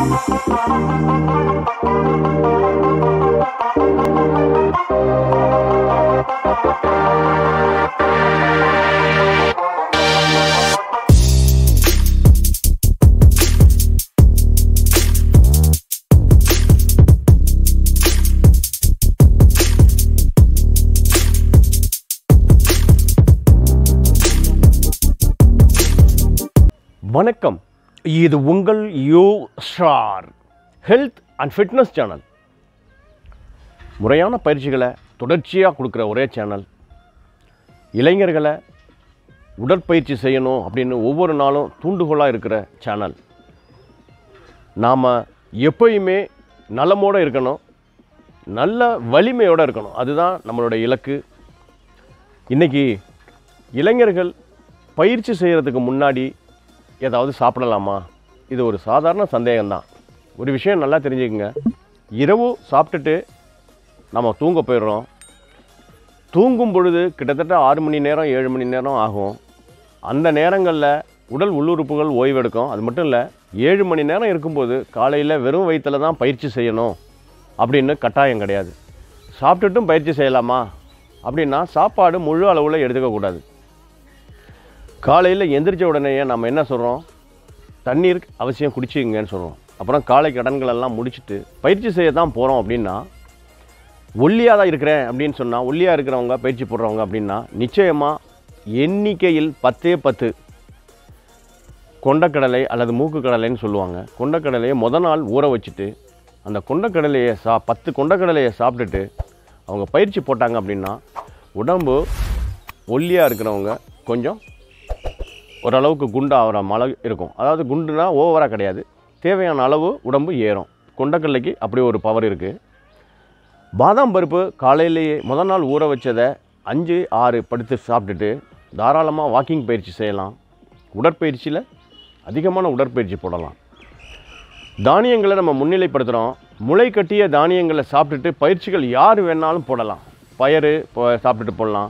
வணக்கம் இது உங்கள் U Star health and fitness channel முறையான பயிற்சிகளை தொடர்ச்சியாக கொடுக்குற ஒரே சேனல் இளைஞர்களை உடற்பயிற்சி செய்யணும் அப்படின்னு ஒவ்வொரு நாளும் தூண்டுகோலாக இருக்கிற சேனல் நாம் எப்பயுமே நலமோடு இருக்கணும் நல்ல வலிமையோடு இருக்கணும் அதுதான் நம்மளோட இலக்கு இன்றைக்கி இளைஞர்கள் பயிற்சி செய்கிறதுக்கு முன்னாடி ஏதாவது சாப்பிடலாமா இது ஒரு சாதாரண சந்தேகம்தான் ஒரு விஷயம் நல்லா தெரிஞ்சுக்கங்க இரவு சாப்பிட்டுட்டு நம்ம தூங்க போயிடுறோம் தூங்கும் பொழுது கிட்டத்தட்ட ஆறு மணி நேரம் ஏழு மணி நேரம் ஆகும் அந்த நேரங்களில் உடல் உள்ளுறுப்புகள் ஓய்வெடுக்கும் அது மட்டும் இல்லை ஏழு மணி நேரம் இருக்கும்போது காலையில் வெறும் வயிற்றில் தான் பயிற்சி செய்யணும் அப்படின்னு கட்டாயம் கிடையாது சாப்பிட்டுட்டும் பயிற்சி செய்யலாமா அப்படின்னா சாப்பாடு முழு அளவில் எடுத்துக்கக்கூடாது காலையில் எந்திரிச்ச உடனேயே நம்ம என்ன சொல்கிறோம் தண்ணீர் அவசியம் குடிச்சிங்கன்னு சொல்கிறோம் அப்புறம் காலை கடன்கள் எல்லாம் முடிச்சுட்டு பயிற்சி செய்ய தான் போகிறோம் அப்படின்னா ஒல்லியாக தான் இருக்கிறேன் அப்படின்னு சொன்னால் ஒல்லியாக இருக்கிறவங்க பயிற்சி போடுறவங்க அப்படின்னா நிச்சயமாக எண்ணிக்கையில் பத்தே பத்து கொண்டக்கடலை அல்லது மூக்கு கடலைன்னு சொல்லுவாங்க கொண்டக்கடலையை முத நாள் ஊற வச்சுட்டு அந்த கொண்டக்கடலையை சா பத்து கொண்டக்கடலையை சாப்பிட்டுட்டு அவங்க பயிற்சி போட்டாங்க அப்படின்னா உடம்பு ஒல்லியாக இருக்கிறவங்க கொஞ்சம் ஓரளவுக்கு குண்டு ஆகிற மழை இருக்கும் அதாவது குண்டுனா ஓவராக கிடையாது தேவையான அளவு உடம்பு ஏறும் கொண்டக்கடலைக்கு அப்படி ஒரு பவர் இருக்குது பாதாம் பருப்பு காலையிலேயே முத நாள் ஊற வச்சதை அஞ்சு ஆறு படுத்து சாப்பிட்டுட்டு தாராளமாக வாக்கிங் பயிற்சி செய்யலாம் உடற்பயிற்சியில் அதிகமான உடற்பயிற்சி போடலாம் தானியங்களை நம்ம முன்னிலைப்படுத்துகிறோம் முளை கட்டிய தானியங்களை சாப்பிட்டுட்டு பயிற்சிகள் யார் வேணாலும் போடலாம் பயறு போ- சாப்பிட்டுட்டு போடலாம்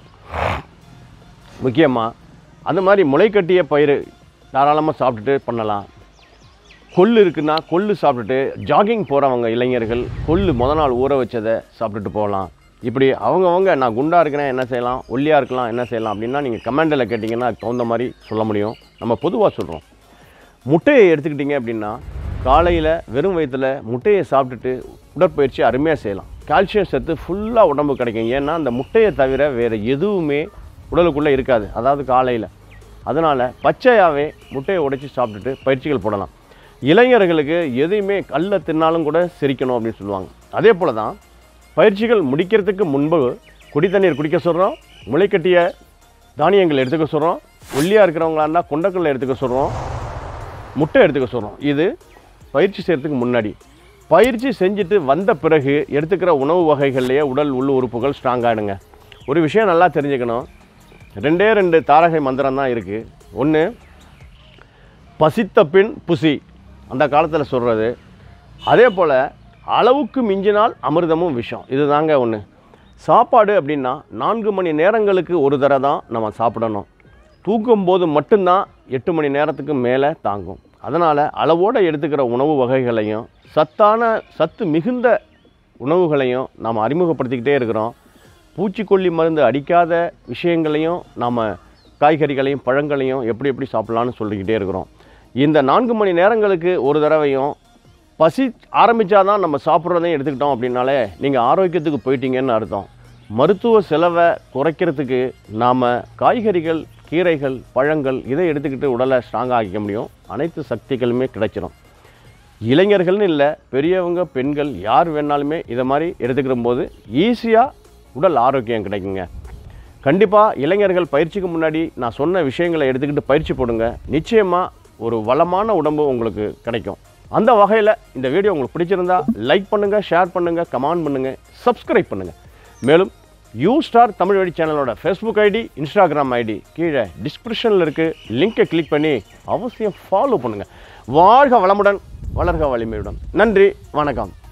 முக்கியமாக அந்த மாதிரி முளை கட்டிய பயிறு தாராளமாக சாப்பிட்டுட்டு பண்ணலாம் கொள்ளு இருக்குன்னா கொள்ளு சாப்பிட்டுட்டு ஜாகிங் போகிறவங்க இளைஞர்கள் கொள்ளு முத நாள் ஊற வச்சதை சாப்பிட்டுட்டு போகலாம் இப்படி அவங்கவங்க நான் குண்டாக இருக்கிறேன் என்ன செய்யலாம் ஒல்லியாக இருக்கலாம் என்ன செய்யலாம் அப்படின்னா நீங்கள் கமெண்டில் கேட்டிங்கன்னா அதுக்கு தகுந்த மாதிரி சொல்ல முடியும் நம்ம பொதுவாக சொல்கிறோம் முட்டையை எடுத்துக்கிட்டிங்க அப்படின்னா காலையில் வெறும் வயிற்றில் முட்டையை சாப்பிட்டுட்டு உடற்பயிற்சி அருமையாக செய்யலாம் கால்சியம் சத்து ஃபுல்லாக உடம்பு கிடைக்கும் ஏன்னா அந்த முட்டையை தவிர வேறு எதுவுமே உடலுக்குள்ளே இருக்காது அதாவது காலையில் அதனால் பச்சையாகவே முட்டையை உடைச்சி சாப்பிட்டுட்டு பயிற்சிகள் போடலாம் இளைஞர்களுக்கு எதையுமே கல்லை தின்னாலும் கூட சிரிக்கணும் அப்படின்னு சொல்லுவாங்க அதே போல் தான் பயிற்சிகள் முடிக்கிறதுக்கு முன்பு குடி தண்ணீர் குடிக்க சொல்கிறோம் முளைக்கட்டிய தானியங்கள் எடுத்துக்க சொல்கிறோம் ஒல்லியாக இருக்கிறவங்களா இருந்தால் கொண்டக்கல்லை எடுத்துக்க சொல்கிறோம் முட்டை எடுத்துக்க சொல்கிறோம் இது பயிற்சி செய்கிறதுக்கு முன்னாடி பயிற்சி செஞ்சுட்டு வந்த பிறகு எடுத்துக்கிற உணவு வகைகள்லேயே உடல் உள்ள உறுப்புகள் ஸ்ட்ராங் ஆகிடுங்க ஒரு விஷயம் நல்லா தெரிஞ்சுக்கணும் ரெண்டே ரெண்டு தாரகை மந்திரம் தான் இருக்குது ஒன்று பசித்த பின் புசி அந்த காலத்தில் சொல்கிறது அதே போல் அளவுக்கு மிஞ்சினால் அமிர்தமும் விஷம் இது தாங்க ஒன்று சாப்பாடு அப்படின்னா நான்கு மணி நேரங்களுக்கு ஒரு தடவை தான் நம்ம சாப்பிடணும் தூங்கும்போது மட்டும்தான் எட்டு மணி நேரத்துக்கு மேலே தாங்கும் அதனால் அளவோடு எடுத்துக்கிற உணவு வகைகளையும் சத்தான சத்து மிகுந்த உணவுகளையும் நாம் அறிமுகப்படுத்திக்கிட்டே இருக்கிறோம் பூச்சிக்கொல்லி மருந்து அடிக்காத விஷயங்களையும் நாம் காய்கறிகளையும் பழங்களையும் எப்படி எப்படி சாப்பிட்லான்னு சொல்லிக்கிட்டே இருக்கிறோம் இந்த நான்கு மணி நேரங்களுக்கு ஒரு தடவையும் பசி ஆரம்பித்தாதான் நம்ம சாப்பிட்றதையும் எடுத்துக்கிட்டோம் அப்படின்னாலே நீங்கள் ஆரோக்கியத்துக்கு போயிட்டீங்கன்னு அர்த்தம் மருத்துவ செலவை குறைக்கிறதுக்கு நாம் காய்கறிகள் கீரைகள் பழங்கள் இதை எடுத்துக்கிட்டு உடலை ஸ்ட்ராங்காக ஆக்கிக்க முடியும் அனைத்து சக்திகளுமே கிடைச்சிரும் இளைஞர்கள்னு இல்லை பெரியவங்க பெண்கள் யார் வேணாலுமே இதை மாதிரி எடுத்துக்கிற போது ஈஸியாக உடல் ஆரோக்கியம் கிடைக்குங்க கண்டிப்பாக இளைஞர்கள் பயிற்சிக்கு முன்னாடி நான் சொன்ன விஷயங்களை எடுத்துக்கிட்டு பயிற்சி போடுங்க நிச்சயமாக ஒரு வளமான உடம்பு உங்களுக்கு கிடைக்கும் அந்த வகையில் இந்த வீடியோ உங்களுக்கு பிடிச்சிருந்தா லைக் பண்ணுங்கள் ஷேர் பண்ணுங்கள் கமெண்ட் பண்ணுங்கள் சப்ஸ்கிரைப் பண்ணுங்கள் மேலும் யூ ஸ்டார் தமிழ் வழி சேனலோட ஃபேஸ்புக் ஐடி இன்ஸ்டாகிராம் ஐடி கீழே டிஸ்கிரிப்ஷனில் இருக்குது லிங்கை கிளிக் பண்ணி அவசியம் ஃபாலோ பண்ணுங்கள் வாழ்க வளமுடன் வளர்க வலிமையுடன் நன்றி வணக்கம்